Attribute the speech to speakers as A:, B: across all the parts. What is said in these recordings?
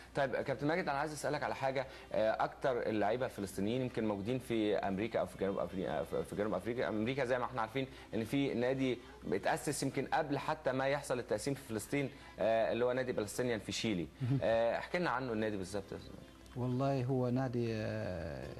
A: طيب كابتن ماجد انا عايز اسالك على حاجه آه، اكتر اللعيبه الفلسطينيين يمكن موجودين في امريكا او في جنوب افريقيا في جنوب افريقيا امريكا زي ما احنا عارفين ان في نادي بيتاسس يمكن قبل حتى ما يحصل التقسيم في فلسطين آه، اللي هو نادي بلسطينيان في شيلي آه، احكي لنا عنه النادي بالظبط يا أستاذ ماجد.
B: والله هو نادي آه،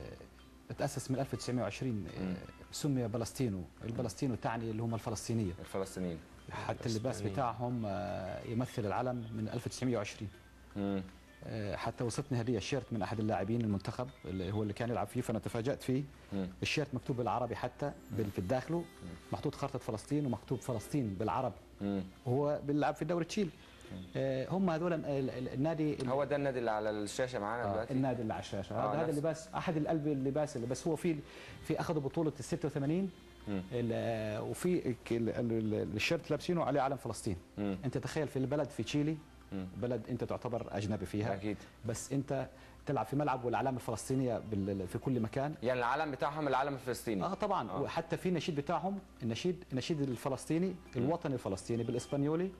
B: تأسس من 1920 آه، سمي بلسطينو البلسطينو تعني اللي هم الفلسطينية
A: الفلسطينيين
B: حتى اللباس بتاعهم آه، يمثل العلم من 1920
A: مم.
B: آه، حتى وصلتني هدية شيرت من أحد اللاعبين المنتخب اللي هو اللي كان يلعب فيه فأنا تفاجأت فيه
A: مم.
B: الشيرت مكتوب بالعربي حتى بال- في الداخله محطوط خارطة فلسطين ومكتوب فلسطين بالعربي
A: مم.
B: وهو بيلعب في دوري تشيل آه، هم هذول ال- ال- النادي ال-
A: هو ده النادي اللي على الشاشه معانا
B: آه،
A: دلوقتي
B: النادي اللي على الشاشه
A: آه،
B: هذا هذا
A: نفس-
B: اللباس احد القلب اللباس اللي بس هو في في اخذوا بطوله ال 86
A: مم.
B: ال- وفي ك- ال- ال- الشيرت لابسينه عليه علم فلسطين
A: مم.
B: انت تخيل في البلد في تشيلي
A: مم.
B: بلد انت تعتبر اجنبي فيها
A: اكيد
B: بس انت تلعب في ملعب والعلامه الفلسطينيه بال- في كل مكان
A: يعني العلم بتاعهم العلم الفلسطيني
B: اه طبعا
A: آه.
B: وحتى في نشيد بتاعهم النشيد النشيد الفلسطيني الوطني الفلسطيني بالاسبانيولي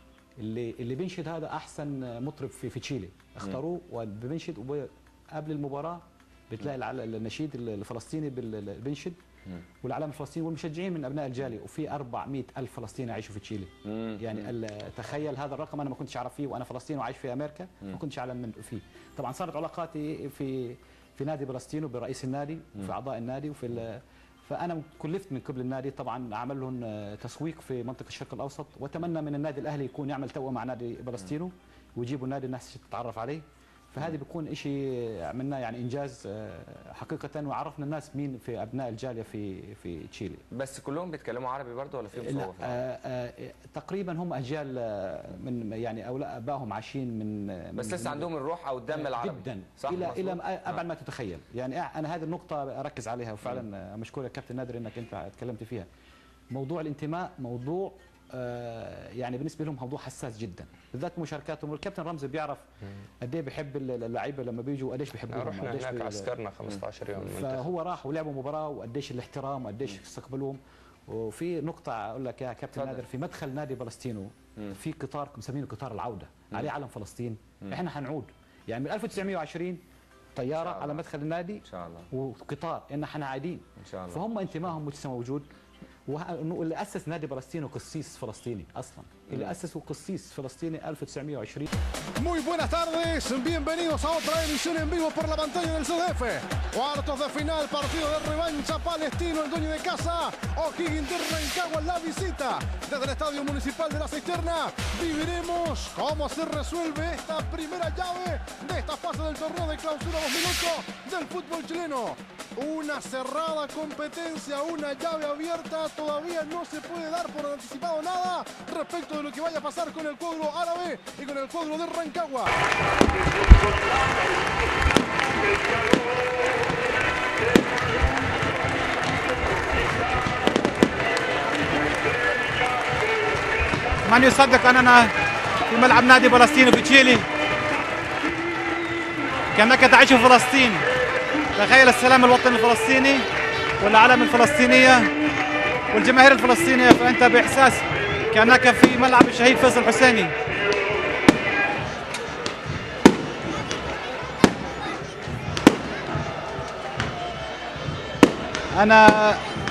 B: اللي اللي بينشد هذا احسن مطرب في في تشيلي اختاروه وبينشد وب- قبل المباراه بتلاقي العل- النشيد الفلسطيني بال- بينشد
A: مم.
B: والعلم الفلسطيني والمشجعين من ابناء الجاليه وفي 400 الف فلسطيني يعيشوا في تشيلي
A: مم.
B: يعني ال- تخيل هذا الرقم انا ما كنتش اعرف فيه وانا فلسطيني وعايش في امريكا ما كنتش اعلم من فيه طبعا صارت علاقاتي في في نادي فلسطين وبرئيس النادي وفي اعضاء النادي وفي ال- فانا كلفت من قبل النادي طبعا اعمل لهم آه، تسويق في منطقه الشرق الاوسط واتمنى من النادي الاهلي يكون يعمل توأم مع نادي فلسطينو ويجيبوا النادي الناس تتعرف عليه فهذه بيكون شيء عملناه يعني انجاز آه، حقيقه وعرفنا الناس مين في ابناء الجاليه في في تشيلي
A: بس كلهم بيتكلموا عربي برضه ولا فيهم
B: لا
A: صعوبه في العربي؟
B: آه آه تقريبا هم اجيال آه، من يعني اولاد ابائهم عايشين من
A: بس
B: من-
A: لسه عندهم الروح او الدم العربي
B: جدا
A: صح
B: الى
A: مظبوط؟
B: الى
A: آه.
B: ابعد ما تتخيل يعني انا هذه النقطه اركز عليها وفعلا آه، مشكور يا كابتن نادر انك انت تكلمت فيها موضوع الانتماء موضوع آه، يعني بالنسبه لهم موضوع حساس جدا بالذات مشاركاتهم والكابتن رمزي بيعرف قد ايه بيحب اللعيبه لما بيجوا قديش بيحبوهم
C: رحنا
B: قديش
C: هناك
B: بي-
C: عسكرنا 15 يوم المنتخب.
B: فهو راح ولعبوا مباراه وقديش الاحترام وقديش استقبلوهم وفي نقطة أقول لك يا كابتن
A: اتفضل.
B: نادر في مدخل نادي فلسطينو في قطار مسمينه قطار العودة عليه علم فلسطين احنا حنعود يعني من 1920
A: إن
B: طيارة
A: شاء
B: على
A: الله.
B: مدخل النادي
A: ان شاء الله
B: وقطار إن احنا عايدين
A: ان شاء الله
B: فهم انتمائهم لسه موجود وه- إنه اللي اسس نادي فلسطينو قسيس فلسطيني اصلا اللي اسسه قسيس فلسطيني 1920
D: Muy buenas tardes, bienvenidos a otra emisión en vivo por la pantalla del CDF. Cuartos de final, partido de revancha palestino, el dueño de casa, O'Higgins de Rancagua en la visita. Desde el Estadio Municipal de la Cisterna viviremos cómo se resuelve esta primera llave de esta fase del torneo de clausura 2008 del fútbol chileno. Una cerrada competencia, una llave abierta, todavía no se puede dar por anticipado nada respecto de lo que vaya a pasar con el cuadro árabe y con el cuadro de Rancagua.
E: من يصدق أننا في ملعب نادي فلسطين في تشيلي كأنك تعيش في فلسطين تخيل السلام الوطني الفلسطيني والعلم الفلسطينية والجماهير الفلسطينية فأنت بإحساس كأنك في ملعب الشهيد فيصل الحسيني أنا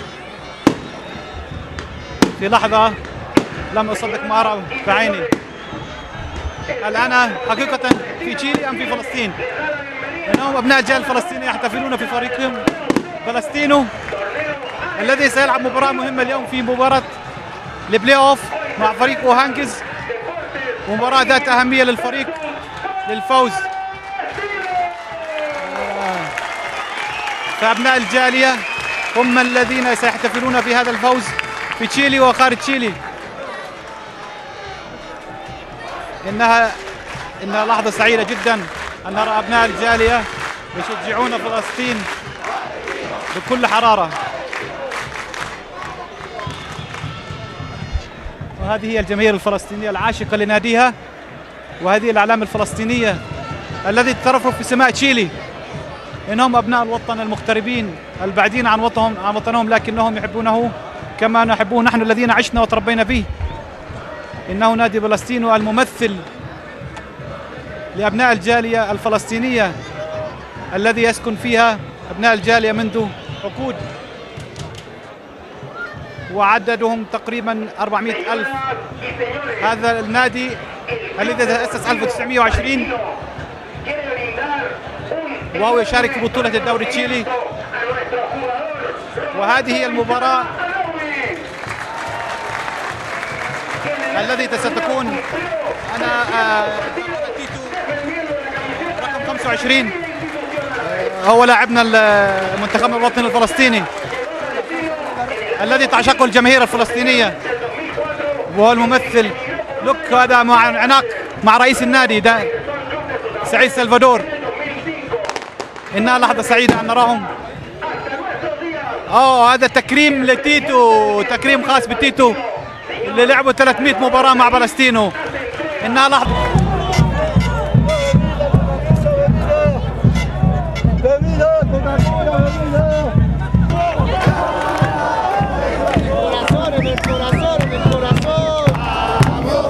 E: في لحظة لم أصدق ما أرى بعيني هل أنا حقيقة في تشيلي أم في فلسطين؟ إنهم أبناء الجالية الفلسطينية يحتفلون في فريقهم فلسطينو الذي سيلعب مباراة مهمة اليوم في مباراة البلاي أوف مع فريق أوهانجز مباراة ذات أهمية للفريق للفوز آه. فأبناء الجالية هم الذين سيحتفلون في هذا الفوز في تشيلي وخارج تشيلي إنها إنها لحظة سعيدة جدا أن نرى أبناء الجالية يشجعون فلسطين بكل حرارة وهذه هي الجماهير الفلسطينية العاشقة لناديها وهذه الأعلام الفلسطينية الذي تترفرف في سماء تشيلي إنهم أبناء الوطن المغتربين البعيدين عن وطنهم عن وطنهم لكنهم يحبونه كما نحبه نحن الذين عشنا وتربينا فيه إنه نادي فلسطين الممثل لأبناء الجالية الفلسطينية الذي يسكن فيها أبناء الجالية منذ عقود وعددهم تقريبا 400 ألف هذا النادي الذي تأسس 1920 وهو يشارك في بطولة الدوري التشيلي وهذه هي المباراة الذي ستكون أنا آه، تيتو رقم 25 آه، هو لاعبنا المنتخب الوطني الفلسطيني الذي تعشقه الجماهير الفلسطينية وهو الممثل لوك هذا مع عناق مع رئيس النادي ده سعيد سلفادور إنها لحظة سعيدة أن نراهم أوه هذا تكريم لتيتو تكريم خاص بتيتو اللي لعبوا 300 مباراة مع فلسطينو إنها لحظة
D: Corazón en el corazón, en el corazón.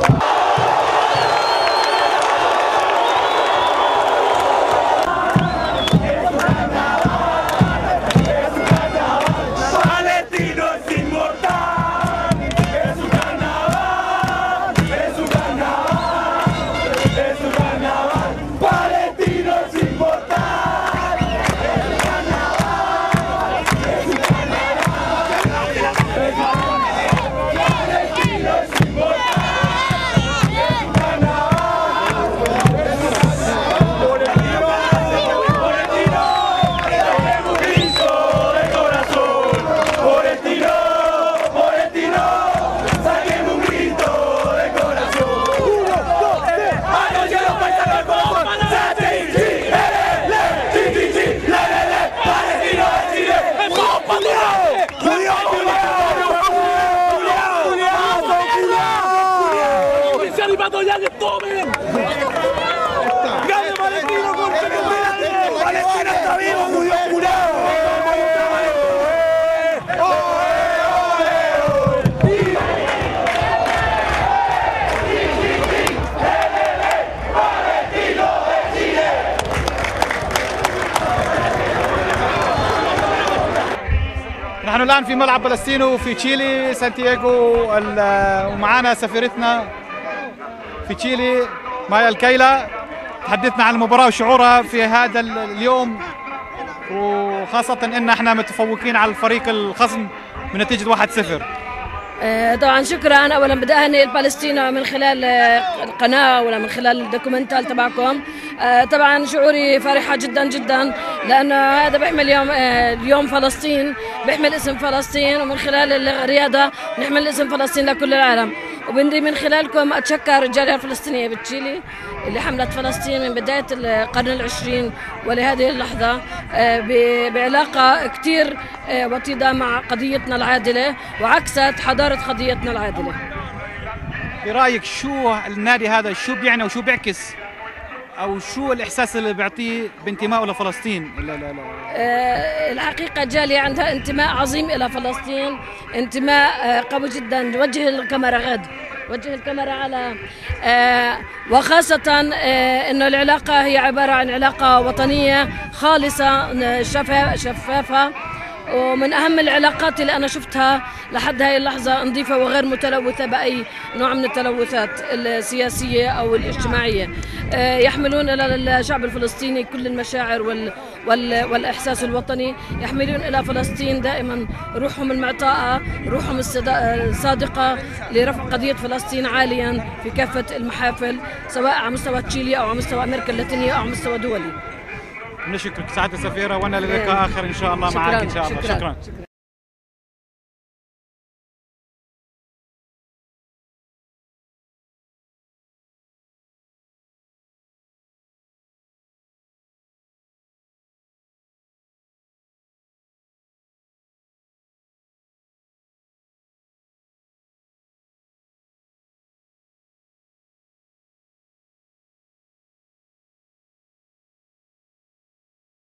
C: Palestino es inmortal. Es su carnaval. Es su carnaval. Es su carnaval. Palestino es inmortal. Queremos grito de corazón. Por el tiro, por el tiro, saquemos un grito de corazón. Uno, dos, tres, anoche los paisanos como Sati, sí, ele, le, sí, sí, sí, le, le, le, Palestino de Chile. ¡Vamos, Julián! ¡Julián, ¡Se ha animado ya que tomen! ¡Gane Palestino, concha tu madre! ¡Palestino está vivo, Julián, curado!
E: نحن الآن في ملعب فلسطينو في تشيلي سانتياغو ال- ومعنا سفيرتنا في تشيلي مايا الكيلة تحدثنا عن المباراة وشعورها في هذا ال- اليوم وخاصة ان احنا متفوقين على الفريق الخصم بنتيجة 1-0
F: آه، طبعا شكرا اولا بدي اهني البالستينا من خلال آه، القناه ولا من خلال الدوكيومنتال تبعكم آه، طبعا شعوري فرحه جدا جدا لانه هذا بيحمل يوم آه، اليوم فلسطين بيحمل اسم فلسطين ومن خلال الرياضه نحمل اسم فلسطين لكل العالم وبدي من خلالكم اتشكر الجاليه الفلسطينيه بتشيلي اللي حملت فلسطين من بدايه القرن العشرين ولهذه اللحظه آه، ب- بعلاقه كثير وطيده مع قضيتنا العادله وعكست حضاره قضيتنا العادله
E: برأيك شو النادي هذا شو بيعني وشو بيعكس او شو الاحساس اللي بيعطيه بانتمائه لفلسطين لا لا لا
F: آه، الحقيقة جالية عندها انتماء عظيم إلى فلسطين انتماء آه، قوي جدا وجه الكاميرا غد وجه الكاميرا على آه، وخاصة آه، أنه العلاقة هي عبارة عن علاقة وطنية خالصة آه، شفا- شفافة ومن أهم العلاقات اللي أنا شفتها لحد هاي اللحظة نظيفة وغير متلوثة بأي نوع من التلوثات السياسية أو الاجتماعية آه، يحملون إلى الشعب الفلسطيني كل المشاعر وال وال والإحساس الوطني يحملون إلى فلسطين دائما روحهم المعطاءة روحهم الصدا- الصادقة لرفع قضية فلسطين عاليا في كافة المحافل سواء على مستوى تشيلي أو على مستوى أمريكا اللاتينية أو على مستوى دولي
E: نشكرك سعادة السفيرة وانا للقاء اخر ان شاء الله معك ان شاء الله
F: شكرا,
E: شكرا.
F: شكرا.